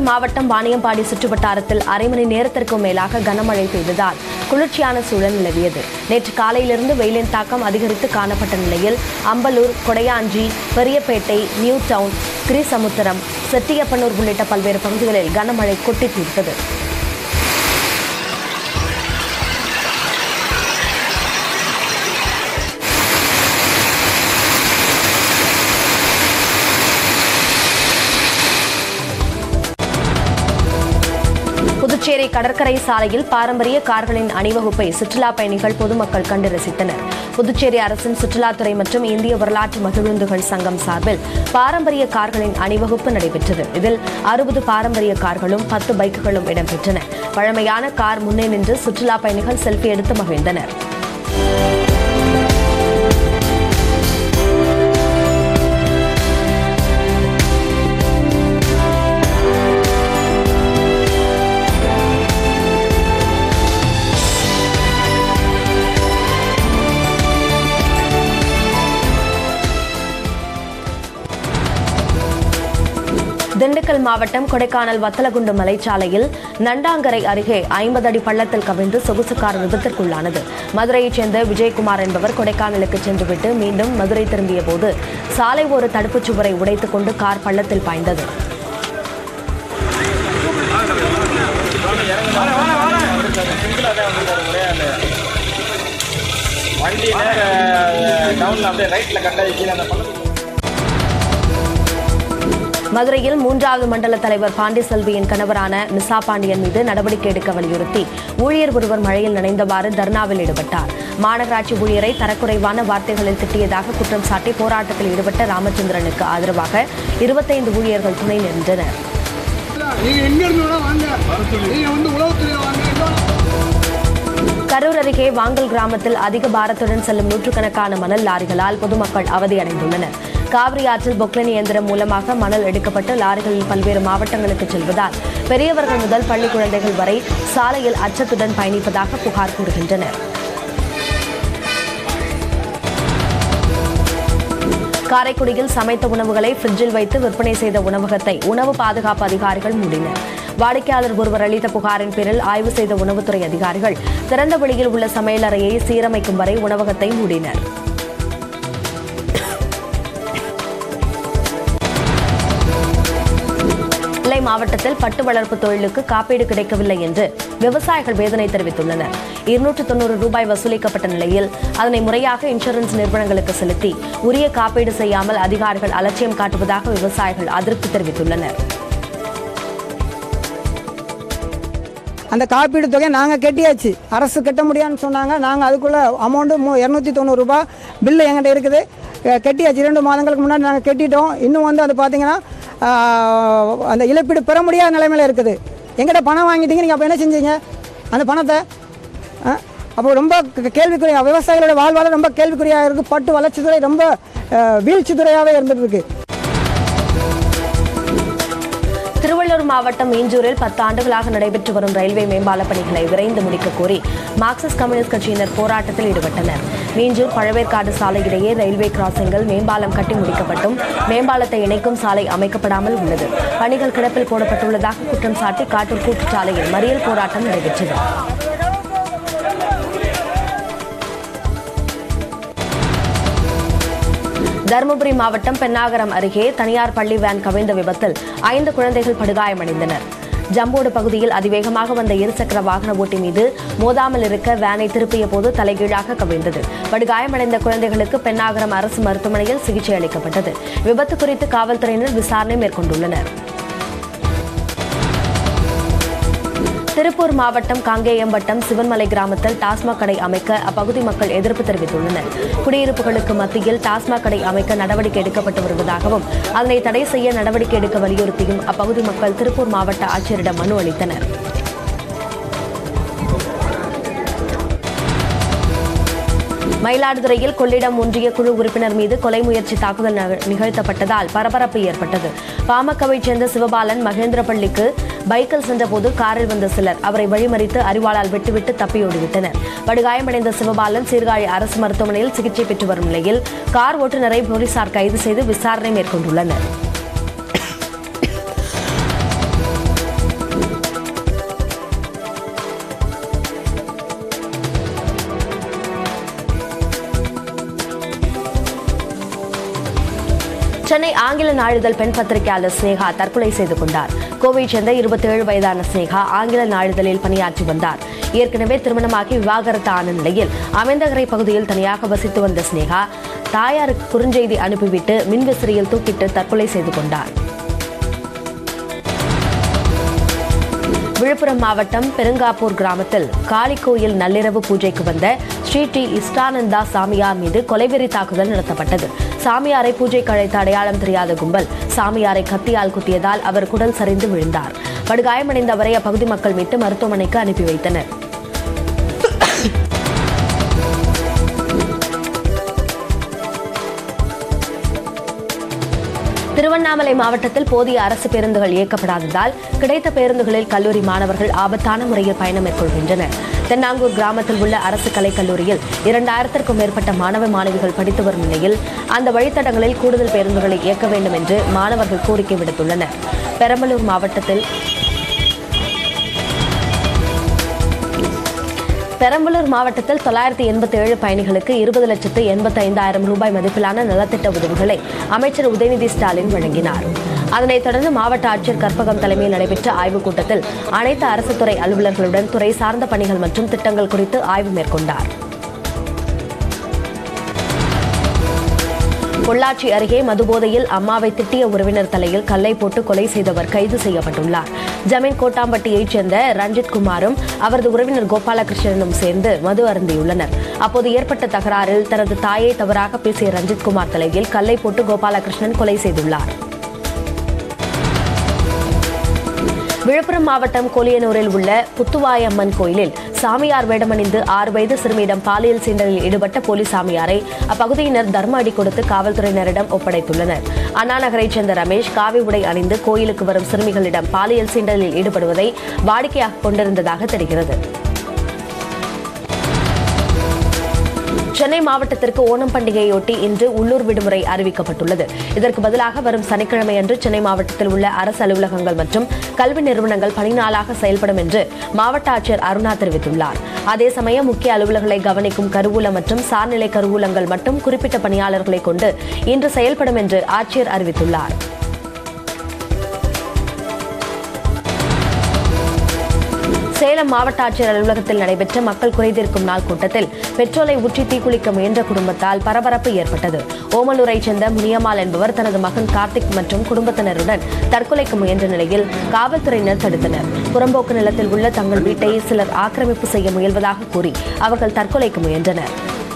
மாவட்டம் வாணியம்பாடி சுற்றுவட்டாரத்தில் அரை மணி நேரத்திற்கும் மேலாக கனமழை பெய்ததால் குளிர்ச்சியான சூழல் நிலவியது நேற்று காலையிலிருந்து வெயிலின் தாக்கம் அதிகரித்து காணப்பட்ட நிலையில் அம்பலூர் கொடையாஞ்சி பெரியப்பேட்டை நியூ டவுன் கிரிசமுத்திரம் செட்டியப்பனூர் உள்ளிட்ட பல்வேறு பகுதிகளில் கனமழை கொட்டி தீர்த்தது புதுச்சேரி கடற்கரை சாலையில் பாரம்பரிய கார்களின் அணிவகுப்பை சுற்றுலா பயணிகள் பொதுமக்கள் கண்டு ரசித்தனர் புதுச்சேரி அரசின் சுற்றுலாத்துறை மற்றும் இந்திய வரலாற்று மகிழுந்துகள் சங்கம் சார்பில் பாரம்பரிய கார்களின் அணிவகுப்பு நடைபெற்றது இதில் அறுபது பாரம்பரிய கார்களும் பத்து பைக்குகளும் இடம்பெற்றன பழமையான கார் முன்னே நின்று சுற்றுலா பயணிகள் செல்ஃபி எடுத்து மகிழ்ந்தனர் திண்டுக்கல் மாவட்டம் கொடைக்கானல் வத்தலகுண்டு மலைச்சாலையில் நண்டாங்கரை அருகே ஐம்பது அடி பள்ளத்தில் கவிழ்ந்து சொகுசு கார் விபத்திற்குள்ளானது மதுரையைச் சேர்ந்த விஜயகுமார் என்பவர் கொடைக்கானலுக்கு சென்றுவிட்டு மீண்டும் மதுரை திரும்பிய போது சாலை ஒரு தடுப்புச் சுவரை உடைத்துக் கொண்டு கார் பள்ளத்தில் பாய்ந்தது வண்டி நேர டவுன்ல அப்படியே ரைட்ல கட்டாயி கீழே அந்த பள்ளத்துக்கு மதுரையில் மூன்றாவது மண்டல தலைவர் பாண்டிசெல்வியின் கணவரான மிசா பாண்டியன் மீது நடவடிக்கை எடுக்க வலியுறுத்தி ஊழியர் ஒருவர் மழையில் நனைந்தவாறு தர்ணாவில் ஈடுபட்டார் மாநகராட்சி ஊழியரை தரக்குறைவான வார்த்தைகளில் திட்டியதாக குற்றம் சாட்டி போராட்டத்தில் ஈடுபட்ட ராமச்சந்திரனுக்கு ஆதரவாக இருபத்தைந்து ஊழியர்கள் துணை நின்றனர் நீங்க எங்க இருந்து வேணா வாங்க நீங்க வந்து உளவுத்துறை வாங்க கரூர் அருகே வாங்கல் கிராமத்தில் அதிக பாரத்துடன் செல்லும் நூற்றுக்கணக்கான மணல் லாரிகளால் பொதுமக்கள் அவதியடைந்துள்ளனர் காவிரி ஆற்றில் பொக்லைன் இயந்திரம் மூலமாக மணல் எடுக்கப்பட்டு லாரிகளில் பல்வேறு மாவட்டங்களுக்கு செல்வதால் பெரியவர்கள் முதல் பள்ளி குழந்தைகள் வரை சாலையில் அச்சத்துடன் பயணிப்பதாக புகார் கூறுகின்றனர் காரைக்குடியில் சமைத்த உணவுகளை ஃப்ரிட்ஜில் வைத்து விற்பனை செய்த உணவகத்தை உணவு பாதுகாப்பு அதிகாரிகள் மூடினர் வாடிக்கையாளர் ஒருவர் அளித்த புகாரின் பேரில் ஆய்வு செய்த உணவுத்துறை அதிகாரிகள் திறந்த வெளியில் உள்ள சமையலறையை சீரமைக்கும் வரை உணவகத்தை மூடினர் நெல்லை மாவட்டத்தில் பட்டு வளர்ப்பு தொழிலுக்கு காப்பீடு கிடைக்கவில்லை என்று விவசாயிகள் வேதனை தெரிவித்துள்ளனர் இருநூற்று தொண்ணூறு ரூபாய் வசூலிக்கப்பட்ட நிலையில் அதனை முறையாக இன்சூரன்ஸ் நிறுவனங்களுக்கு செலுத்தி உரிய காப்பீடு செய்யாமல் அதிகாரிகள் அலட்சியம் காட்டுவதாக விவசாயிகள் அதிருப்தி தெரிவித்துள்ளனர் அந்த காப்பீடு தொகையை நாங்கள் கட்டியாச்சு அரசு கட்ட முடியாதுன்னு சொன்னாங்க நாங்கள் அதுக்குள்ளே அமௌண்ட்டு மூ இரநூத்தி தொண்ணூறுரூபா பில்லு எங்கிட்ட இருக்குது அஹ் கட்டியாச்சு இரண்டு மாதங்களுக்கு முன்னாடி நாங்கள் கட்டிட்டோம் இன்னும் வந்து அது பார்த்தீங்கன்னா ஆஹ், அந்த இழப்பீடு பெற முடியாத நிலைமையில் இருக்குது எங்கிட்ட பணம் வாங்கிட்டீங்க நீங்கள் அப்போ என்ன செஞ்சீங்க அந்த பணத்தை ஆ? அப்போ ரொம்ப க- கேள்விக்குறியா விவசாயிகளோட வாழ்வாதாரம் ரொம்ப கேள்விக்குறியாக இருக்குது பட்டு வளர்ச்சித்துறை ரொம்ப அஹ், வீழ்ச்சித்துறையாகவே இருந்துட்டு இருக்கு திருவள்ளூர் மாவட்டம் மீஞ்சூரில் பத்து ஆண்டுகளாக நடைபெற்று வரும் ரயில்வே மேம்பால பணிகளை விரைந்து முடிக்க கோரி மார்க்சிஸ்ட் கம்யூனிஸ்ட் கட்சியினர் போராட்டத்தில் ஈடுபட்டனர் மீஞ்சூர் பழவேற்காடு சாலை இடையே ரயில்வே கிராசிங்கில் மேம்பாலம் கட்டி முடிக்கப்பட்டும் மேம்பாலத்தை இணைக்கும் சாலை அமைக்கப்படாமல் உள்ளது பணிகள் கிடப்பில் போடப்பட்டுள்ளதாக குற்றம் சாட்டி காட்டூர் கூட்டுச்சாலையில் மறியல் போராட்டம் நடைபெற்றது தருமபுரி மாவட்டம் பென்னாகரம் அருகே தனியார் பள்ளி வேன் கவிழ்ந்த விபத்தில் ஐந்து குழந்தைகள் படுகாயமடைந்தனர் ஜம்போடு பகுதியில் அதிவேகமாக வந்த இருசக்கர வாகன ஓட்டி மீது மோதாமல் இருக்க வேனை திருப்பிய போது தலைகீழாக கவிழ்ந்தது படுகாயமடைந்த குழந்தைகளுக்கு பென்னாகரம் அரசு மருத்துவமனையில் சிகிச்சை அளிக்கப்பட்டது விபத்து குறித்து காவல்துறையினர் விசாரணை மேற்கொண்டுள்ளனர் திருப்பூர் மாவட்டம் காங்கேயம் வட்டம் சிவன்மலை கிராமத்தில் டாஸ்மாக் கடை அமைக்க அப்பகுதி மக்கள் எதிர்ப்பு தெரிவித்துள்ளனர் குடியிருப்புகளுக்கு மத்தியில் டாஸ்மாக் கடை அமைக்க நடவடிக்கை எடுக்கப்பட்டு வருவதாகவும் அதனை தடை செய்ய நடவடிக்கை எடுக்க வலியுறுத்தியும் அப்பகுதி மக்கள் திருப்பூர் மாவட்ட ஆட்சியரிடம் மனு அளித்தனர் மயிலாடுதுறையில் கொள்ளிடம் ஒன்றிய குழு உறுப்பினர் மீது கொலை முயற்சி தாக்குதல் நக- நிகழ்த்தப்பட்டதால் பரபரப்பு ஏற்பட்டது பாமகவைச் சேர்ந்த சிவபாலன் மகேந்திரப்பள்ளிக்கு பைக்கில் சென்றபோது காரில் வந்த சிலர் அவரை வழிமறித்து அறிவாளால் விட்டுவிட்டு தப்பியோடிவிட்டனர் படுகாயமடைந்த சிவபாலன் சீர்காழி அரசு மருத்துவமனையில் சிகிச்சை பெற்று வரும் நிலையில் கார் ஓட்டுநரை போலீசார் கைது செய்து விசாரணை மேற்கொண்டுள்ளனர் ஆங்கில நாளிதழ் பெண் பத்திரிகையாளர் ஸ்னேகா தற்கொலை செய்து கொண்டார் கோவை சேர்ந்த இருபத்தி ஏழு வயதான ஸ்னேகா ஆங்கில நாளிதழில் பணியாற்றி வந்தார் ஏற்கனவே திருமணமாகி விவாகரத்து ஆன நிலையில் அமைந்தகரை பகுதியில் தனியாக வசித்து வந்த ஸ்னேகா தாயாருக்கு குறுஞ்செய்தி அனுப்பிவிட்டு மின்விசிறியில் தூக்கிட்டு தற்கொலை செய்து கொண்டார் விழுப்புரம் மாவட்டம் பெருங்காப்பூர் கிராமத்தில் காளி கோயில் நள்ளிரவு பூஜைக்கு வந்த ஸ்ரீ டி இஷ்டானந்தா சாமியார் மீது கொலைவெறி தாக்குதல் நடத்தப்பட்டது சாமியாரை பூஜைக்கு அழைத்த அடையாளம் தெரியாத கும்பல் சாமியாரை கத்தியால் குத்தியதால் அவர் குடல் சரிந்து விழுந்தார் படுகாயமடைந்த அவரை அப்பகுதி மக்கள் மீட்டு மருத்துவமனைக்கு அனுப்பி வைத்தனர் திருவண்ணாமலை மாவட்டத்தில் போதிய அரசு பேருந்துகள் இயக்கப்படாததால் கிடைத்த பேருந்துகளில் கல்லூரி மாணவர்கள் ஆபத்தான முறையில் பயணம் மேற்கொள்கின்றனர் தென்னாங்கூர் கிராமத்தில் உள்ள அரசு கலைக் கல்லூரியில் இரண்டாயிரத்திற்கும் மேற்பட்ட மாணவ மாணவிகள் படித்து வரும் நிலையில் அந்த வழித்தடங்களில் கூடுதல் பேருந்துகளை இயக்க வேண்டும் என்று மாணவர்கள் கோரிக்கை விடுத்துள்ளனர் பெரம்பலூர் மாவட்டத்தில் பெரம்பலூர் மாவட்டத்தில் தொள்ளாயிரத்தி எண்பத்தி ஏழு பயணிகளுக்கு இருபது லட்சத்து எண்பத்தி ஐந்தாயிரம் ரூபாய் மதிப்பிலான நலத்திட்ட உதவிகளை அமைச்சர் உதயநிதி ஸ்டாலின் வழங்கினார் அதனைத் தொடர்ந்து மாவட்ட ஆட்சியர் கற்பகம் தலைமையில் நடைபெற்ற ஆய்வுக் கூட்டத்தில் அனைத்து அரசு துறை அலுவலர்களுடன் துறை சார்ந்த பணிகள் மற்றும் திட்டங்கள் குறித்து ஆய்வு மேற்கொண்டார் பொள்ளாச்சி அருகே மதுபோதையில் அம்மாவை திட்டிய உறவினர் தலையில் கல்லை போட்டு கொலை செய்தவர் கைது செய்யப்பட்டுள்ளார் ஜமீன் கோட்டாம்பட்டியைச் சேர்ந்த ரஞ்சித் குமாரும் அவரது உறவினர் கோபாலகிருஷ்ணனும் சேர்ந்து மது அருந்தியுள்ளனர் அப்போது ஏற்பட்ட தகராறில் தனது தாயை தவறாக பேசிய ரஞ்சித் குமார் தலையில் கல்லை போட்டு கோபாலகிருஷ்ணன் கொலை செய்துள்ளார் விழுப்புரம் மாவட்டம் கோலியனூரில் உள்ள புத்துவாயம்மன் கோயிலில் சாமியார் வேடமணிந்து ஆறு வயது சிறுமியிடம் பாலியல் சீண்டலில் ஈடுபட்ட போலீஸ் சாமியாரை அப்பகுதியினர் தர்ம அடி கொடுத்து காவல்துறையினரிடம் ஒப்படைத்துள்ளனர் அண்ணா நகரைச் சேர்ந்த ரமேஷ் காவி உடை அணிந்து கோயிலுக்கு வரும் சிறுமிகளிடம் பாலியல் சீண்டலில் ஈடுபடுவதை வாடிக்கையாக கொண்டிருந்ததாக தெரிகிறது சென்னை மாவட்டத்திற்கு ஓணம் பண்டிகையொட்டி இன்று உள்ளூர் விடுமுறை அறிவிக்கப்பட்டுள்ளது இதற்கு பதிலாக வரும் சனிக்கிழமை அன்று சென்னை மாவட்டத்தில் உள்ள அரசு அலுவலகங்கள் மற்றும் கல்வி நிறுவனங்கள் பணி நாளாக செயல்படும் என்று மாவட்ட ஆட்சியர் அருணா தெரிவித்துள்ளார் அதே சமயம் முக்கிய அலுவலர்களை கவனிக்கும் கருவூல மற்றும் சார்நிலை கருவூலங்கள் மட்டும் குறிப்பிட்ட பணியாளர்களை கொண்டு இன்று செயல்படும் என்று ஆட்சியர் அறிவித்துள்ளார் சேலம் மாவட்ட ஆட்சியர் அலுவலகத்தில் நடைபெற்ற மக்கள் குறைதீர்க்கும் நாள் கூட்டத்தில் பெட்ரோலை ஊற்றி தீக்குளிக்க முயன்ற குடும்பத்தால் பரபரப்பு ஏற்பட்டது ஓமலூரைச் சேர்ந்த முனியம்மாள் என்பவர் தனது மகன் கார்த்திக் மற்றும் குடும்பத்தினருடன் தற்கொலைக்கு முயன்ற நிலையில் காவல்துறையினர் தடுத்தனர் புறம்போக்கு நிலத்தில் உள்ள தங்கள் வீட்டை சிலர் ஆக்கிரமிப்பு செய்ய முயல்வதாக கூறி அவர்கள் தற்கொலைக்கு முயன்றனர்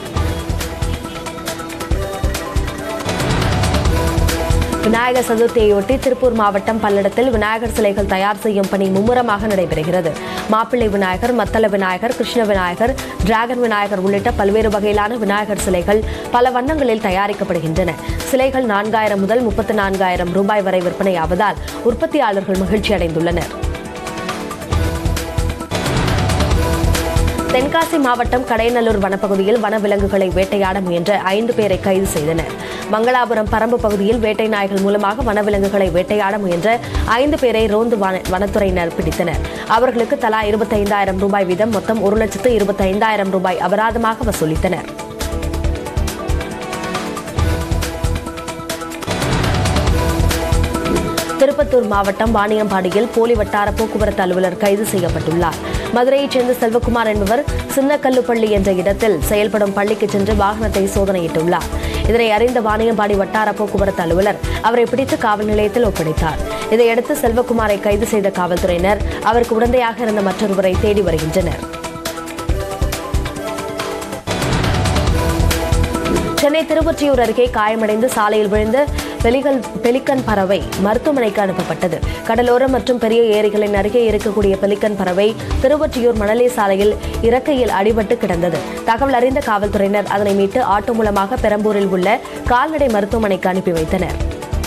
விநாயகர் சதுர்த்தியையொட்டி திருப்பூர் மாவட்டம் பல்லடத்தில் விநாயகர் சிலைகள் தயார் செய்யும் பணி மும்முரமாக நடைபெறுகிறது மாப்பிள்ளை விநாயகர் மத்தள விநாயகர் கிருஷ்ண விநாயகர் டிராகன் விநாயகர் உள்ளிட்ட பல்வேறு வகையிலான விநாயகர் சிலைகள் பல வண்ணங்களில் தயாரிக்கப்படுகின்றன சிலைகள் நான்காயிரம் முதல் முப்பத்தி நான்காயிரம் ரூபாய் வரை விற்பனையாவதால் உற்பத்தியாளர்கள் மகிழ்ச்சி அடைந்துள்ளனர் தென்காசி மாவட்டம் கடையநல்லூர் வனப்பகுதியில் வனவிலங்குகளை வேட்டையாட முயன்ற ஐந்து பேரை கைது செய்தனர் மங்களாபுரம் பரம்பு பகுதியில் வேட்டை நாய்கள் மூலமாக வனவிலங்குகளை வேட்டையாட முயன்ற ஐந்து பேரை ரோந்து வன- வனத்துறையினர் பிடித்தனர் அவர்களுக்கு தலா இருபத்தைந்தாயிரம் ரூபாய் வீதம் மொத்தம் ஒரு லட்சத்து இருபத்தைந்தாயிரம் ரூபாய் அபராதமாக வசூலித்தனர் திருப்பத்தூர் மாவட்டம் வாணியம்பாடியில் போலி வட்டார போக்குவரத்து அலுவலர் கைது செய்யப்பட்டுள்ளார் மதுரையைச் சேர்ந்த செல்வகுமார் என்பவர் சின்னக்கல்லுப்பள்ளி என்ற இடத்தில் செயல்படும் பள்ளிக்கு சென்று வாகனத்தை சோதனையிட்டுள்ளார் இதனை அறிந்த வாணியம்பாடி வட்டார போக்குவரத்து அலுவலர் அவரை பிடித்து காவல் நிலையத்தில் ஒப்படைத்தார் இதையடுத்து செல்வகுமாரை கைது செய்த காவல்துறையினர் அவருக்கு உடந்தையாக இருந்த மற்றொருவரை தேடி வருகின்றனர் சென்னை திருவொற்றியூர் அருகே காயமடைந்து சாலையில் விழுந்த பெலிகல் பெலிக்கன் பறவை மருத்துவமனைக்கு அனுப்பப்பட்டது கடலோரம் மற்றும் பெரிய ஏரிகளின் அருகே இருக்கக்கூடிய பெலிக்கன் பறவை திருவொற்றியூர் மணலி சாலையில் இறக்கையில் அடிபட்டு கிடந்தது தகவல் அறிந்த காவல்துறையினர் அதனை மீட்டு ஆட்டோ மூலமாக பெரம்பூரில் உள்ள கால்நடை மருத்துவமனைக்கு அனுப்பி வைத்தனர்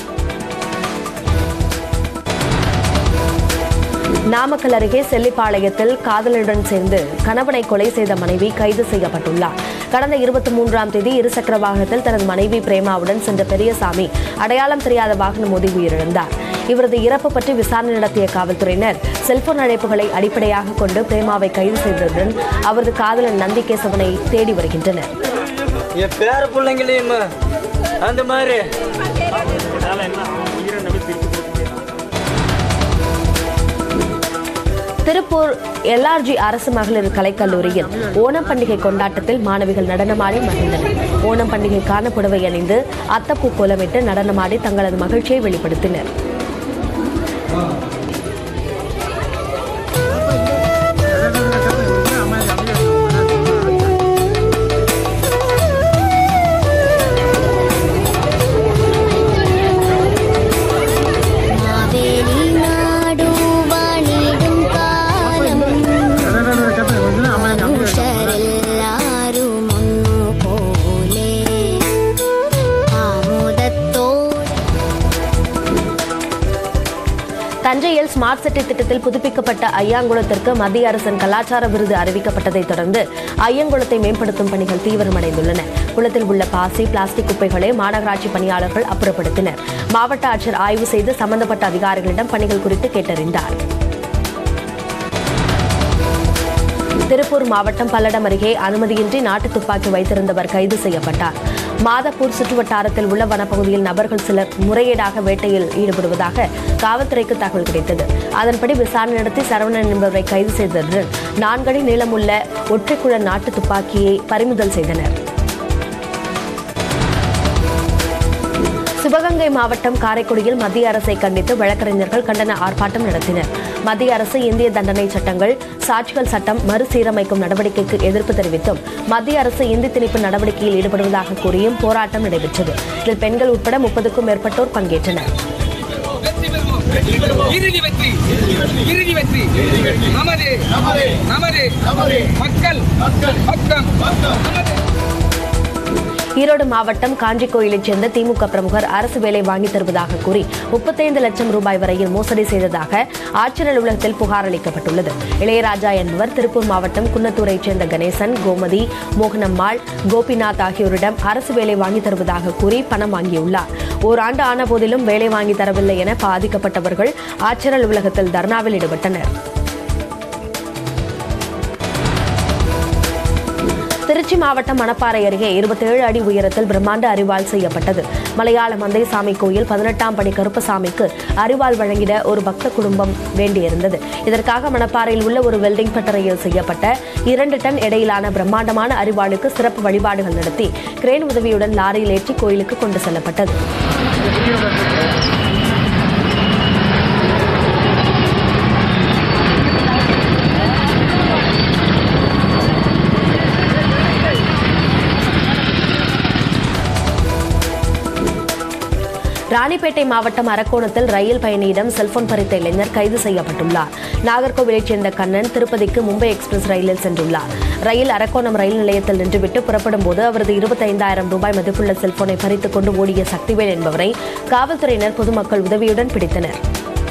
நாமக்கல் அருகே செல்லிப்பாளையத்தில் காதலருடன் சேர்ந்து கணவனை கொலை செய்த மனைவி கைது செய்யப்பட்டுள்ளார் கடந்த இருபத்தி மூன்றாம் தேதி இருசக்கர வாகனத்தில் தனது மனைவி பிரேமாவுடன் சென்ற பெரியசாமி அடையாளம் தெரியாத வாகனம் மோதி உயிரிழந்தார் இவரது இறப்பு பற்றி விசாரணை நடத்திய காவல்துறையினர் செல்போன் அழைப்புகளை அடிப்படையாக கொண்டு பிரேமாவை கைது செய்ததுடன் அவரது காதலன் நந்திகேசவனை தேடி வருகின்றனர் என் பேர பிள்ளைங்களையும் அந்த மாதிரி அதனால என்ன அவன் உயிரிழந்தவே திருப்பி கொடுக்க முடியாது திருப்பூர் எல்ஆர்ஜி அரசு மகளிர் கலைக்கல்லூரியில் ஓணம் பண்டிகை கொண்டாட்டத்தில் மாணவிகள் நடனமாடி மகிழ்ந்தனர் ஓணம் பண்டிகைக்கான புடவை அணிந்து அத்தப்பூ கோலமிட்டு நடனமாடி தங்களது மகிழ்ச்சியை வெளிப்படுத்தினர் മാവേലി നാടു വാണിടും കാലം മനുഷ്യരെല്ലാരും ഒന്നുപോലെ ആമോദത്തോടെ தஞ்சையில் ஸ்மார்ட் சிட்டி திட்டத்தில் புதுப்பிக்கப்பட்ட ஐயாங்குளத்திற்கு மத்திய அரசின் கலாச்சார விருது அறிவிக்கப்பட்டதைத் தொடர்ந்து ஐயங்குளத்தை மேம்படுத்தும் பணிகள் தீவிரமடைந்துள்ளன குளத்தில் உள்ள பாசி பிளாஸ்டிக் குப்பைகளை மாநகராட்சி பணியாளர்கள் அப்புறப்படுத்தினர் மாவட்ட ஆட்சியர் ஆய்வு செய்து சம்பந்தப்பட்ட அதிகாரிகளிடம் பணிகள் குறித்து கேட்டறிந்தார் திருப்பூர் மாவட்டம் பல்லடம் அருகே அனுமதியின்றி நாட்டு துப்பாக்கி வைத்திருந்தவர் கைது செய்யப்பட்டார் மாதப்பூர் சுற்றுவட்டாரத்தில் உள்ள வனப்பகுதியில் நபர்கள் சிலர் முறையீடாக வேட்டையில் ஈடுபடுவதாக காவல்துறைக்கு தகவல் கிடைத்தது அதன்படி விசாரணை நடத்தி சரவணன் என்பவரை கைது செய்ததுடன் நான்கடி நீளமுள்ள ஒற்றைக்குழ நாட்டு துப்பாக்கியை பறிமுதல் செய்தனர் சிவகங்கை மாவட்டம் காரைக்குடியில் மத்திய அரசை கண்டித்து வழக்கறிஞர்கள் கண்டன ஆர்ப்பாட்டம் நடத்தினர் மத்திய அரசு இந்திய தண்டனை சட்டங்கள் சாட்சிகள் சட்டம் மறுசீரமைக்கும் நடவடிக்கைக்கு எதிர்ப்பு தெரிவித்தும் மத்திய அரசு இந்தி திணிப்பு நடவடிக்கையில் ஈடுபடுவதாக கூறியும் போராட்டம் நடைபெற்றது இதில் பெண்கள் உட்பட முப்பதுக்கும் மேற்பட்டோர் பங்கேற்றனர் இறுதி வெற்றி இறுதி வெற்றி நமது நமது மக்கள் பக்கம் நமது ஈரோடு மாவட்டம் காஞ்சி கோயிலைச் சேர்ந்த திமுக பிரமுகர் அரசு வேலை வாங்கித் தருவதாக கூறி முப்பத்தைந்து லட்சம் ரூபாய் வரையில் மோசடி செய்ததாக ஆட்சியர் அலுவலகத்தில் புகார் அளிக்கப்பட்டுள்ளது இளையராஜா என்பவர் திருப்பூர் மாவட்டம் குன்னத்தூரைச் சேர்ந்த கணேசன் கோமதி மோகனம்மாள் கோபிநாத் ஆகியோரிடம் அரசு வேலை வாங்கித் தருவதாக கூறி பணம் வாங்கியுள்ளார் ஓராண்டு ஆன போதிலும் வேலை வாங்கி தரவில்லை என பாதிக்கப்பட்டவர்கள் ஆட்சியர் அலுவலகத்தில் தர்ணாவில் ஈடுபட்டனர் திருச்சி மாவட்டம் மணப்பாறை அருகே 27 அடி உயரத்தில் பிரம்மாண்ட அரிவாள் செய்யப்பட்டது மலையாள மந்தைசாமி கோயில் பதினெட்டாம் படி கருப்பசாமிக்கு அரிவாள் வழங்கிட ஒரு பக்த குடும்பம் வேண்டியிருந்தது இதற்காக மணப்பாறையில் உள்ள ஒரு வெல்டிங் பட்டறையில் செய்யப்பட்ட இரண்டு டன் எடையிலான பிரம்மாண்டமான அரிவாளுக்கு சிறப்பு வழிபாடுகள் நடத்தி கிரேன் உதவியுடன் லாரியில் ஏற்றி கோயிலுக்கு கொண்டு செல்லப்பட்டது ராணிப்பேட்டை மாவட்டம் அரக்கோணத்தில் ரயில் பயணியிடம் செல்போன் பறித்த இளைஞர் கைது செய்யப்பட்டுள்ளார் நாகர்கோவிலைச் சேர்ந்த கண்ணன் திருப்பதிக்கு மும்பை எக்ஸ்பிரஸ் ரயிலில் சென்றுள்ளார் ரயில் அரக்கோணம் ரயில் நிலையத்தில் நின்றுவிட்டு புறப்படும் போது அவரது இருபத்தைந்தாயிரம் ரூபாய் மதிப்புள்ள செல்போனை பறித்துக் கொண்டு ஓடிய சக்திவேல் என்பவரை காவல்துறையினர் பொதுமக்கள் உதவியுடன் பிடித்தனர்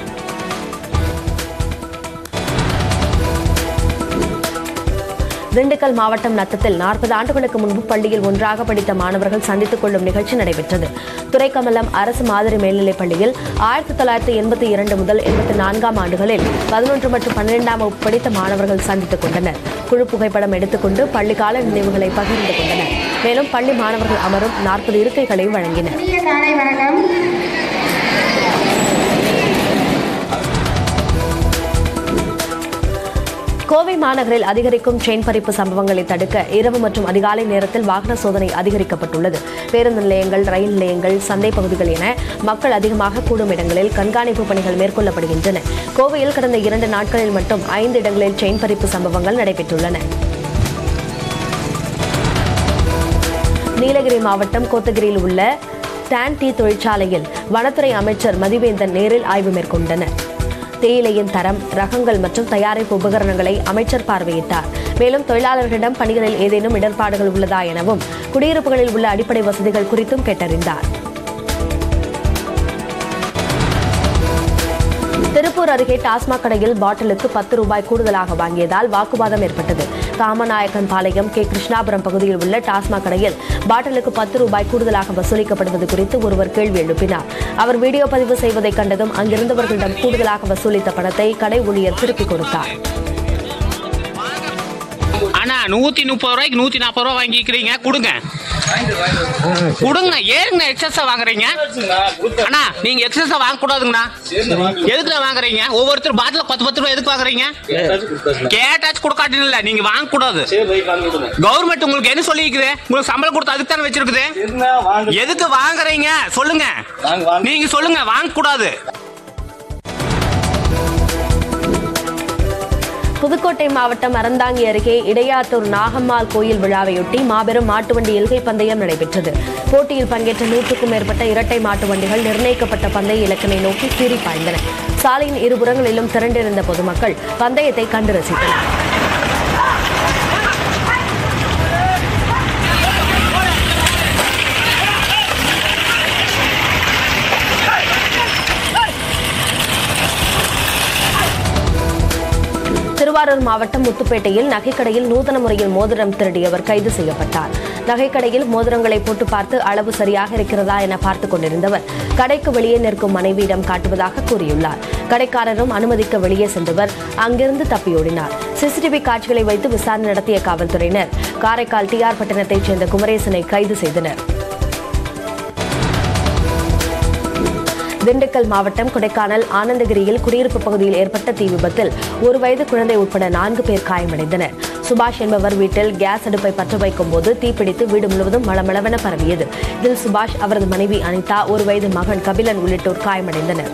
திண்டுக்கல் மாவட்டம் நத்தத்தில் நாற்பது ஆண்டுகளுக்கு முன்பு பள்ளியில் ஒன்றாக படித்த மாணவர்கள் சந்தித்துக் கொள்ளும் நிகழ்ச்சி நடைபெற்றது துரைக்கமலம் அரசு மாதிரி மேல்நிலைப் பள்ளியில் ஆயிரத்தி தொள்ளாயிரத்தி எண்பத்தி இரண்டு முதல் எண்பத்தி நான்காம் ஆண்டுகளில் பதினொன்று மற்றும் பன்னிரெண்டாம் வகுப்பு படித்த மாணவர்கள் சந்தித்துக் கொண்டனர் குழு புகைப்படம் எடுத்துக்கொண்டு பள்ளிக்கால நினைவுகளை பகிர்ந்து கொண்டனர் மேலும் பள்ளி மாணவர்கள் அமரும் நாற்பது இருக்கைகளை வழங்கினர் காலை வணக்கம் கோவை மாநகரில் அதிகரிக்கும் செயின் பறிப்பு சம்பவங்களை தடுக்க இரவு மற்றும் அதிகாலை நேரத்தில் வாகன சோதனை அதிகரிக்கப்பட்டுள்ளது பேருந்து நிலையங்கள் ரயில் நிலையங்கள் சந்தை பகுதிகள் என மக்கள் அதிகமாக கூடும் இடங்களில் கண்காணிப்பு பணிகள் மேற்கொள்ளப்படுகின்றன கோவையில் கடந்த இரண்டு நாட்களில் மட்டும் ஐந்து இடங்களில் செயின் பறிப்பு சம்பவங்கள் நடைபெற்றுள்ளன நீலகிரி மாவட்டம் கோத்தகிரியில் உள்ள டான் டீ தொழிற்சாலையில் வனத்துறை அமைச்சர் மதிவேந்தன் நேரில் ஆய்வு மேற்கொண்டனர் தேயிலையின் தரம் ரகங்கள் மற்றும் தயாரிப்பு உபகரணங்களை அமைச்சர் பார்வையிட்டார் மேலும் தொழிலாளர்களிடம் பணிகளில் ஏதேனும் இடர்பாடுகள் உள்ளதா எனவும் குடியிருப்புகளில் உள்ள அடிப்படை வசதிகள் குறித்தும் கேட்டறிந்தார் திருப்பூர் அருகே டாஸ்மாக் கடையில் பாட்டிலுக்கு பத்து ரூபாய் கூடுதலாக வாங்கியதால் வாக்குவாதம் ஏற்பட்டது காமநாயக்கன் பாளையம் கே கிருஷ்ணாபுரம் பகுதியில் உள்ள டாஸ்மாக் கடையில் பாட்டிலுக்கு பத்து ரூபாய் கூடுதலாக வசூலிக்கப்படுவது குறித்து ஒருவர் கேள்வி எழுப்பினார் அவர் வீடியோ பதிவு செய்வதை கண்டதும் அங்கிருந்தவர்களிடம் கூடுதலாக வசூலித்த பணத்தை கடை ஊழியர் திருப்பிக் கொடுத்தார் அண்ணா நூற்றி முப்பது ரூபாய்க்கு நூற்றி நாற்பது ரூபா வாங்கிக்கிறீங்க கொடுங்க கொடுங்க ஏறுங்க எக்ஸஸா வாங்குறீங்க அண்ணா நீங்க எக்ஸஸா வாங்க கூடாதுங்கண்ணா எதுக்குண்ணா வாங்குறீங்க ஒவ்வொருத்தர் பாட்டில பத்து பத்து ரூபா எதுக்கு வாங்குறீங்க கேட்டாச்சு கொடுக்காட்டின்னு இல்ல நீங்க வாங்க கூடாது கவர்மெண்ட் உங்களுக்கு என்ன சொல்லிக்குது உங்களுக்கு சம்பளம் கொடுத்து அதுக்கு தானே வச்சிருக்குது எதுக்கு வாங்குறீங்க சொல்லுங்க நீங்க சொல்லுங்க வாங்க கூடாது புதுக்கோட்டை மாவட்டம் அறந்தாங்கி அருகே இடையாத்தூர் நாகம்மாள் கோயில் விழாவையொட்டி மாபெரும் மாட்டு வண்டி எல்கை பந்தயம் நடைபெற்றது போட்டியில் பங்கேற்ற நூற்றுக்கும் மேற்பட்ட இரட்டை மாட்டு வண்டிகள் நிர்ணயிக்கப்பட்ட பந்தய இலக்கினை நோக்கி சீறி பாய்ந்தன சாலையின் இருபுறங்களிலும் திரண்டிருந்த பொதுமக்கள் பந்தயத்தை கண்டு ரசித்தனர் திருவாரூர் மாவட்டம் முத்துப்பேட்டையில் நகைக்கடையில் நூதன முறையில் மோதிரம் திருடியவர் கைது செய்யப்பட்டார் நகைக்கடையில் மோதிரங்களை போட்டு பார்த்து அளவு சரியாக இருக்கிறதா என பார்த்துக் கொண்டிருந்தவர் கடைக்கு வெளியே நிற்கும் மனைவியிடம் காட்டுவதாக கூறியுள்ளார் கடைக்காரரும் அனுமதிக்க வெளியே சென்றவர் அங்கிருந்து தப்பியோடினார் சிசிடிவி காட்சிகளை வைத்து விசாரணை நடத்திய காவல்துறையினர் காரைக்கால் டிஆர் பட்டணத்தைச் சேர்ந்த குமரேசனை கைது செய்தனர் திண்டுக்கல் மாவட்டம் கொடைக்கானல் ஆனந்தகிரியில் குடியிருப்பு பகுதியில் ஏற்பட்ட தீ விபத்தில் ஒரு வயது குழந்தை உட்பட நான்கு பேர் காயமடைந்தனர் சுபாஷ் என்பவர் வீட்டில் கேஸ் அடுப்பை பற்ற வைக்கும் போது தீப்பிடித்து வீடு முழுவதும் மளமளவென பரவியது இதில் சுபாஷ் அவரது மனைவி அனிதா ஒரு வயது மகன் கபிலன் உள்ளிட்டோர் காயமடைந்தனர்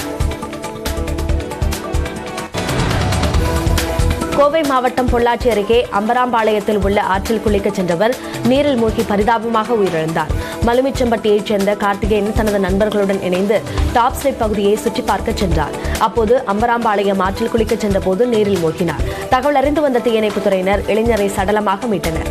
கோவை மாவட்டம் பொள்ளாச்சி அருகே அம்பராம்பாளையத்தில் உள்ள ஆற்றில் குளிக்கச் சென்றவர் நீரில் மூழ்கி பரிதாபமாக உயிரிழந்தார் மலுமிச்சம்பட்டியைச் சேர்ந்த கார்த்திகேயன் தனது நண்பர்களுடன் இணைந்து டாப் ஸ்லிப் பகுதியை சுற்றி பார்க்கச் சென்றார் அப்போது அம்பராம்பாளையம் ஆற்றில் குளிக்கச் சென்றபோது நீரில் மூழ்கினார் தகவல் அறிந்து வந்த தீயணைப்புத் துறையினர் இளைஞரை சடலமாக மீட்டனர்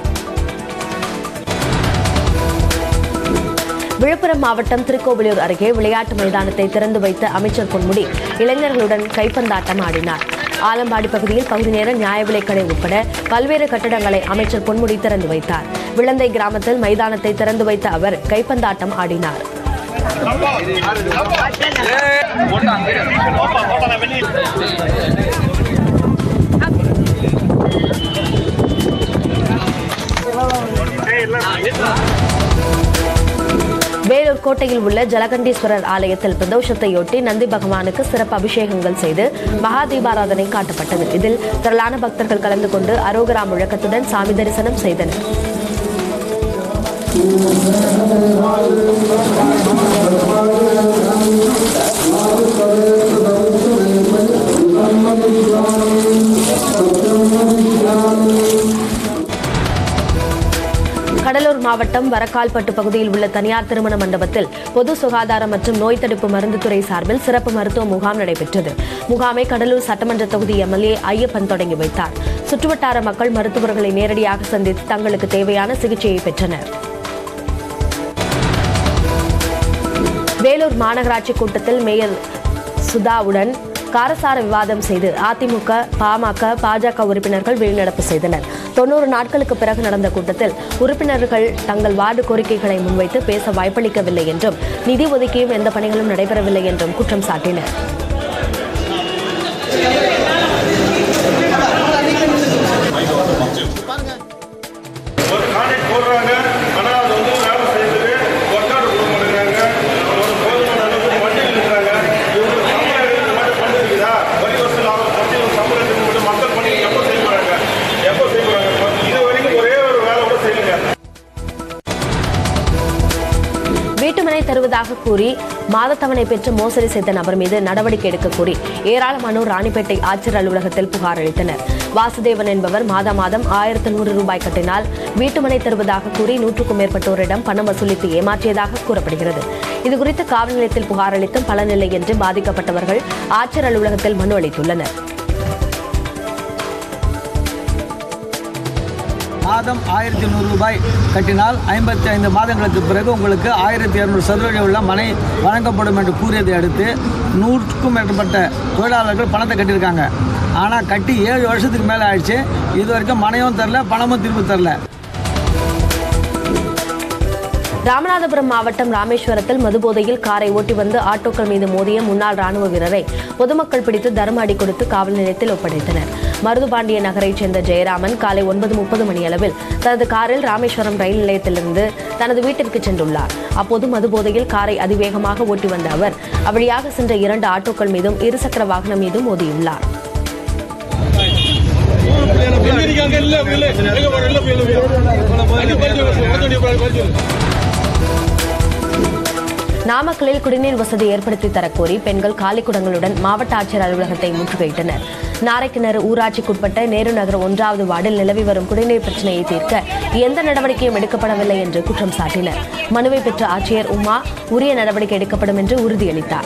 விழுப்புரம் மாவட்டம் திருக்கோவிலூர் அருகே விளையாட்டு மைதானத்தை திறந்து வைத்த அமைச்சர் பொன்முடி இளைஞர்களுடன் கைப்பந்தாட்டம் ஆடினார் ஆலம்பாடி பகுதியில் பகுதி நேர நியாய விலைக்கடை உட்பட பல்வேறு கட்டடங்களை அமைச்சர் பொன்முடி திறந்து வைத்தார் விளந்தை கிராமத்தில் மைதானத்தை திறந்து வைத்த அவர் கைப்பந்தாட்டம் ஆடினார் வேலூர் கோட்டையில் உள்ள ஜலகண்டீஸ்வரர் ஆலயத்தில் பிரதோஷத்தையொட்டி நந்தி பகவானுக்கு சிறப்பு அபிஷேகங்கள் செய்து மகா தீபாராதனை காட்டப்பட்டது இதில் திரளான பக்தர்கள் கலந்து கொண்டு அரோகரா முழக்கத்துடன் சாமி தரிசனம் செய்தனர் கடலூர் மாவட்டம் வரக்கால்பட்டு பகுதியில் உள்ள தனியார் திருமண மண்டபத்தில் பொது சுகாதாரம் மற்றும் நோய் தடுப்பு மருந்து துறை சார்பில் சிறப்பு மருத்துவ முகாம் நடைபெற்றது முகாமை கடலூர் சட்டமன்ற தொகுதி எம்எல்ஏ ஐயப்பன் தொடங்கி வைத்தார் சுற்றுவட்டார மக்கள் மருத்துவர்களை நேரடியாக சந்தித்து தங்களுக்கு தேவையான சிகிச்சையை பெற்றனர் வேலூர் மாநகராட்சி கூட்டத்தில் மேயர் சுதாவுடன் காரசார விவாதம் செய்து அதிமுக பாமக பாஜக உறுப்பினர்கள் வெளிநடப்பு செய்தனர் தொண்ணூறு நாட்களுக்கு பிறகு நடந்த கூட்டத்தில் உறுப்பினர்கள் தங்கள் வார்டு கோரிக்கைகளை முன்வைத்து பேச வாய்ப்பளிக்கவில்லை என்றும் நிதி ஒதுக்கியும் எந்த பணிகளும் நடைபெறவில்லை என்றும் குற்றம் சாட்டினர் ஒரு கான்ட்ராக்ட் போடுறாங்க ஆனால் அது வந்து வேலை செய்யுது ஒர்க் அவுட் கொடுக்க மாட்டேங்கிறாங்க ஒரு போதுமான அளவுக்கு வண்டியில் இருக்கிறாங்க இவங்களுக்கு சம்பளம் எடுக்கிறது மட்டும் பண்ணிருக்குதா வரி வசூல் ஆகும் பற்றி ஒரு சம்பளம் எடுக்கிறது மட்டும் மக்கள் பண்ணி எப்போ செய்ய போறாங்க எப்போ செய்ய போறாங்க இது வரைக்கும் ஒரே ஒரு வேலை கூட செய்யலைங்க வீட்டுமனை தருவதாக கூறி மாதத்தவணை பெற்று மோசடி செய்த நபர் மீது நடவடிக்கை எடுக்க கோரி ஏராளமானோர் ராணிப்பேட்டை ஆட்சியர் அலுவலகத்தில் புகார் அளித்தனர் வாசுதேவன் என்பவர் மாதா மாதம் ஆயிரத்து நூறு ரூபாய் கட்டினால் வீட்டுமனை தருவதாக கூறி நூற்றுக்கும் மேற்பட்டோரிடம் பணம் வசூலித்து ஏமாற்றியதாக கூறப்படுகிறது இதுகுறித்து காவல் நிலையத்தில் புகார் அளித்தும் பலனில்லை என்று பாதிக்கப்பட்டவர்கள் ஆட்சியர் அலுவலகத்தில் மனு அளித்துள்ளனர் மாதம் ஆயிரத்தி நூறு ரூபாய் கட்டினால் ஐம்பத்தி ஐந்து மாதங்களுக்கு பிறகு உங்களுக்கு ஆயிரத்தி இரநூறு சதுரடி உள்ள மனை வழங்கப்படும் என்று கூறியதை அடுத்து நூற்றுக்கும் மேற்பட்ட தொழிலாளர்கள் பணத்தை கட்டியிருக்காங்க ஆனால் கட்டி ஏழு வருஷத்துக்கு மேலே ஆயிடுச்சு இது வரைக்கும் மனையும் தரல பணமும் திரும்ப தரல ராமநாதபுரம் மாவட்டம் ராமேஸ்வரத்தில் மதுபோதையில் காரை ஓட்டி வந்து ஆட்டோக்கள் மீது மோதிய முன்னாள் ராணுவ வீரரை பொதுமக்கள் பிடித்து தர்ம அடி கொடுத்து காவல் நிலையத்தில் ஒப்படைத்தனர் மருதுபாண்டிய நகரைச் சேர்ந்த ஜெயராமன் காலை ஒன்பது முப்பது மணியளவில் தனது காரில் ராமேஸ்வரம் ரயில் நிலையத்திலிருந்து தனது வீட்டிற்கு சென்றுள்ளார் அப்போது மதுபோதையில் காரை அதிவேகமாக ஓட்டி வந்த அவர் அவ்வழியாக சென்ற இரண்டு ஆட்டோக்கள் மீதும் இருசக்கர வாகனம் மீதும் மோதியுள்ளார் நாமக்கலில் குடிநீர் வசதி ஏற்படுத்தி தரக்கோரி பெண்கள் காலிக்குடங்களுடன் மாவட்ட ஆட்சியர் அலுவலகத்தை முற்றுகையிட்டனர் நாரைக்கிணறு ஊராட்சிக்குட்பட்ட நேரு நகர் ஒன்றாவது வார்டில் நிலவி வரும் குடிநீர் பிரச்சனையை தீர்க்க எந்த நடவடிக்கையும் எடுக்கப்படவில்லை என்று குற்றம் சாட்டினர் மனுவை பெற்ற ஆட்சியர் உமா உரிய நடவடிக்கை எடுக்கப்படும் என்று உறுதியளித்தார்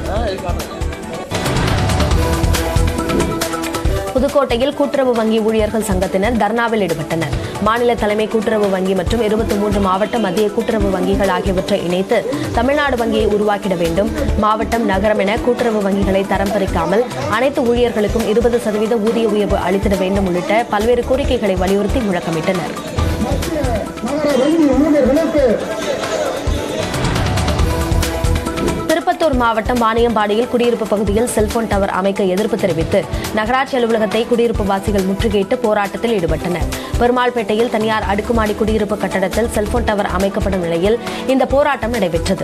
புதுக்கோட்டையில் கூட்டுறவு வங்கி ஊழியர்கள் சங்கத்தினர் தர்ணாவில் ஈடுபட்டனர் மாநில தலைமை கூட்டுறவு வங்கி மற்றும் இருபத்தி மூன்று மாவட்ட மத்திய கூட்டுறவு வங்கிகள் ஆகியவற்றை இணைத்து தமிழ்நாடு வங்கியை உருவாக்கிட வேண்டும் மாவட்டம் நகரம் என கூட்டுறவு வங்கிகளை தரம் பிரிக்காமல் அனைத்து ஊழியர்களுக்கும் இருபது சதவீத ஊதிய உயர்வு அளித்திட வேண்டும் உள்ளிட்ட பல்வேறு கோரிக்கைகளை வலியுறுத்தி முழக்கமிட்டனர் நகர வங்கி ஊழியர்களுக்கு திருப்பத்தூர் மாவட்டம் வாணியம்பாடியில் குடியிருப்பு பகுதியில் செல்போன் டவர் அமைக்க எதிர்ப்பு தெரிவித்து நகராட்சி அலுவலகத்தை குடியிருப்பு வாசிகள் முற்றுகையிட்டு போராட்டத்தில் ஈடுபட்டனர் பெருமாள்பேட்டையில் தனியார் அடுக்குமாடி குடியிருப்பு கட்டடத்தில் செல்போன் டவர் அமைக்கப்படும் நிலையில் இந்த போராட்டம் நடைபெற்றது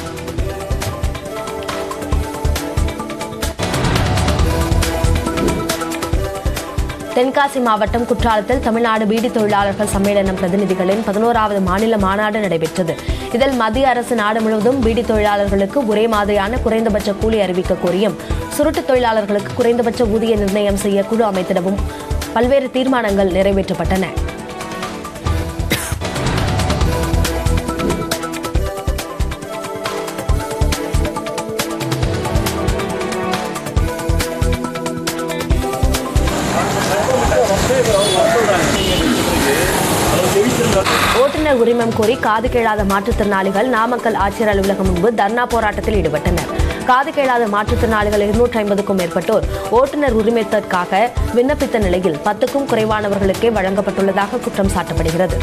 தென்காசி மாவட்டம் குற்றாலத்தில் தமிழ்நாடு பீடி தொழிலாளர்கள் சம்மேளனம் பிரதிநிதிகளின் பதினோராவது மாநில மாநாடு நடைபெற்றது இதில் மத்திய அரசு நாடு முழுவதும் பீடி தொழிலாளர்களுக்கு ஒரே மாதிரியான குறைந்தபட்ச கூலி அறிவிக்க கோரியும் சுருட்டு தொழிலாளர்களுக்கு குறைந்தபட்ச ஊதிய நிர்ணயம் செய்ய குழு அமைத்திடவும் பல்வேறு தீர்மானங்கள் நிறைவேற்றப்பட்டன ஓட்டுநர் உரிமம் கோரி காது கேளாத மாற்றுத்திறனாளிகள் நாமக்கல் ஆட்சியர் அலுவலகம் முன்பு தர்ணா போராட்டத்தில் ஈடுபட்டனர் காது கேளாத மாற்றுத்திறனாளிகள் இருநூற்றி ஐம்பதுக்கும் மேற்பட்டோர் ஓட்டுநர் உரிமத்திற்காக விண்ணப்பித்த நிலையில் பத்துக்கும் குறைவானவர்களுக்கே வழங்கப்பட்டுள்ளதாக குற்றம் சாட்டப்படுகிறது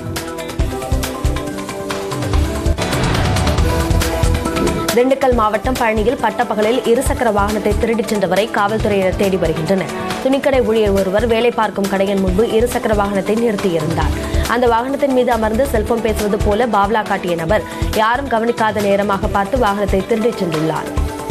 திண்டுக்கல் மாவட்டம் பழனியில் பட்டப்பகலில் இருசக்கர வாகனத்தை திருடிச் சென்றவரை காவல்துறையினர் தேடி வருகின்றனர் துணிக்கடை ஊழியர் ஒருவர் வேலை பார்க்கும் கடையின் முன்பு இருசக்கர வாகனத்தை நிறுத்தியிருந்தார் அந்த வாகனத்தின் மீது அமர்ந்து செல்போன் பேசுவது போல பாவ்லா காட்டிய நபர் யாரும் கவனிக்காத நேரமாக பார்த்து வாகனத்தை திருடிச் சென்றுள்ளார்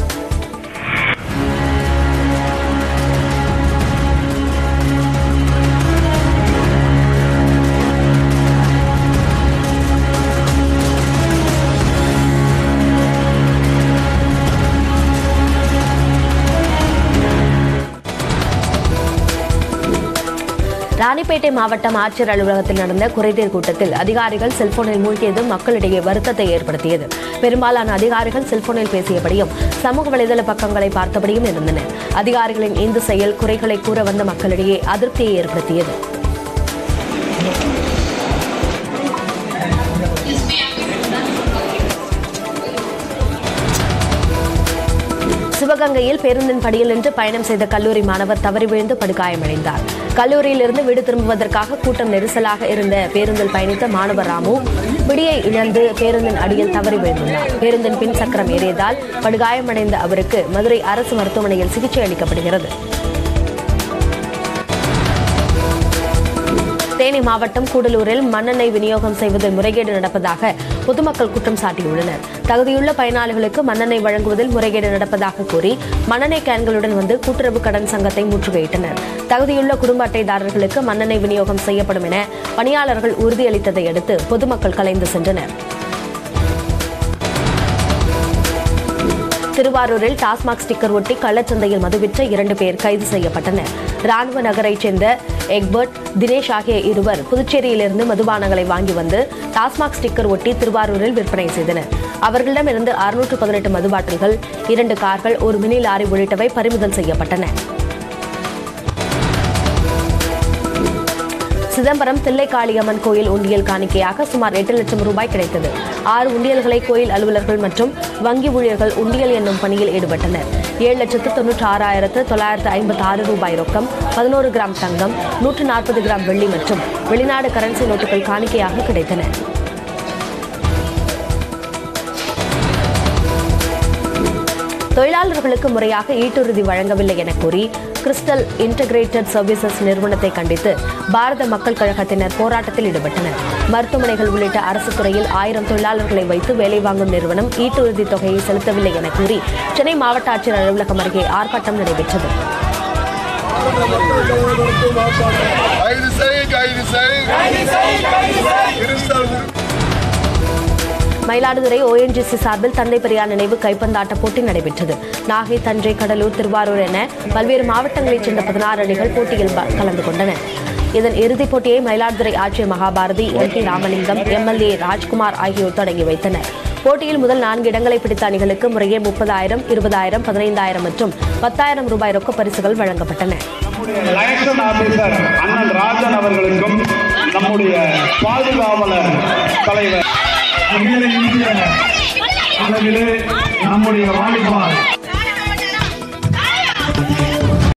ராணிப்பேட்டை மாவட்டம் ஆட்சியர் அலுவலகத்தில் நடந்த குறைதீர் கூட்டத்தில் அதிகாரிகள் செல்போனில் மூழ்கியது மக்களிடையே வருத்தத்தை ஏற்படுத்தியது பெரும்பாலான அதிகாரிகள் செல்போனில் பேசியபடியும் சமூக வலைதள பக்கங்களை பார்த்தபடியும் இருந்தனர் அதிகாரிகளின் இந்த செயல் குறைகளை கூற வந்த மக்களிடையே அதிருப்தியை ஏற்படுத்தியது சிவகங்கையில் பேருந்தின் படியில் நின்று பயணம் செய்த கல்லூரி மாணவர் தவறி விழுந்து படுகாயமடைந்தார் கல்லூரியிலிருந்து வீடு திரும்புவதற்காக கூட்டம் நெரிசலாக இருந்த பேருந்தில் பயணித்த மாணவர் ராமு பிடியை இழந்து பேருந்தின் அடியில் தவறி விழுந்துள்ளார் பேருந்தின் பின் சக்கரம் ஏறியதால் படுகாயமடைந்த அவருக்கு மதுரை அரசு மருத்துவமனையில் சிகிச்சை அளிக்கப்படுகிறது தேனி மாவட்டம் கூடலூரில் மண்ணெண்ணெய் விநியோகம் செய்வதில் முறைகேடு நடப்பதாக பொதுமக்கள் குற்றம் சாட்டியுள்ளனர் தகுதியுள்ள பயனாளிகளுக்கு மண்ணெண்ணெய் வழங்குவதில் முறைகேடு நடப்பதாக கூறி மண்ணெண்ணெய் கேன்களுடன் வந்து கூட்டுறவு கடன் சங்கத்தை முற்றுகையிட்டனர் தகுதியுள்ள குடும்ப அட்டைதாரர்களுக்கு மண்ணெண்ணெய் விநியோகம் செய்யப்படும் என பணியாளர்கள் உறுதியளித்ததை அடுத்து பொதுமக்கள் கலைந்து சென்றனர் திருவாரூரில் டாஸ்மாக் ஸ்டிக்கர் ஒட்டி கள்ளச்சந்தையில் மது விற்ற இரண்டு பேர் கைது செய்யப்பட்டனர் ராணுவ நகரைச் சேர்ந்த எக்பர்ட் தினேஷ் ஆகிய இருவர் புதுச்சேரியிலிருந்து மதுபானங்களை வாங்கி வந்து டாஸ்மாக் ஸ்டிக்கர் ஒட்டி திருவாரூரில் விற்பனை செய்தனர் அவர்களிடமிருந்து அறுநூற்று பதினெட்டு மது பாட்டில்கள் இரண்டு கார்கள் ஒரு மினி லாரி உள்ளிட்டவை பறிமுதல் செய்யப்பட்டன சிதம்பரம் தில்லைக்காளியம்மன் கோயில் உண்டியல் காணிக்கையாக சுமார் எட்டு லட்சம் ரூபாய் கிடைத்தது ஆறு உண்டியல்களை கோயில் அலுவலர்கள் மற்றும் வங்கி ஊழியர்கள் உண்டியல் என்னும் பணியில் ஈடுபட்டனர் ஏழு லட்சத்து தொன்னூற்றி ஆறாயிரத்து தொள்ளாயிரத்து ஐம்பத்தி ஆறு ரூபாய் ரொக்கம் பதினோரு கிராம் தங்கம் நூற்று நாற்பது கிராம் வெள்ளி மற்றும் வெளிநாடு கரன்சி நோட்டுகள் காணிக்கையாக கிடைத்தன தொழிலாளர்களுக்கு முறையாக ஈட்டுறுதி வழங்கவில்லை என கூறி கிறிஸ்டல் இன்டகிரேட்டட் சர்வீசஸ் நிறுவனத்தை கண்டித்து பாரத மக்கள் கழகத்தினர் போராட்டத்தில் ஈடுபட்டனர் மருத்துவமனைகள் உள்ளிட்ட அரசு துறையில் ஆயிரம் தொழிலாளர்களை வைத்து வேலை வாங்கும் நிறுவனம் ஈட்டுறுதி தொகையை செலுத்தவில்லை என கூறி சென்னை மாவட்ட ஆட்சியர் அலுவலகம் அருகே ஆர்ப்பாட்டம் நடைபெற்றது கைது செய் கைது செய் கிறிஸ்தவ மயிலாடுதுறை ஓஎன்ஜிசி சார்பில் தந்தை பெரியார் நினைவு கைப்பந்தாட்ட போட்டி நடைபெற்றது நாகை தஞ்சை கடலூர் திருவாரூர் என பல்வேறு மாவட்டங்களைச் சேர்ந்த பதினாறு அணிகள் போட்டியில் ப- கலந்து கொண்டன இதன் இறுதிப் போட்டியை மயிலாடுதுறை ஆட்சியர் Mahabharathi M P Ramalingam MLA Rajkumar ஆகியோர் தொடங்கி வைத்தனர் போட்டியில் முதல் நான்கு இடங்களை பிடித்த அணிகளுக்கு முறையே முப்பதாயிரம் இருபதாயிரம் பதினைந்தாயிரம் மற்றும் பத்தாயிரம் ரூபாய் ரொக்க பரிசுகள் வழங்கப்பட்டன எலெக்ஷன் ஆபீசர் அண்ணன் ராஜன் அவர்களுக்கும் நம்முடைய பாதுகாவலர் தலைவர் அகில இந்திய அளவிலே நம்முடைய வாலிபால்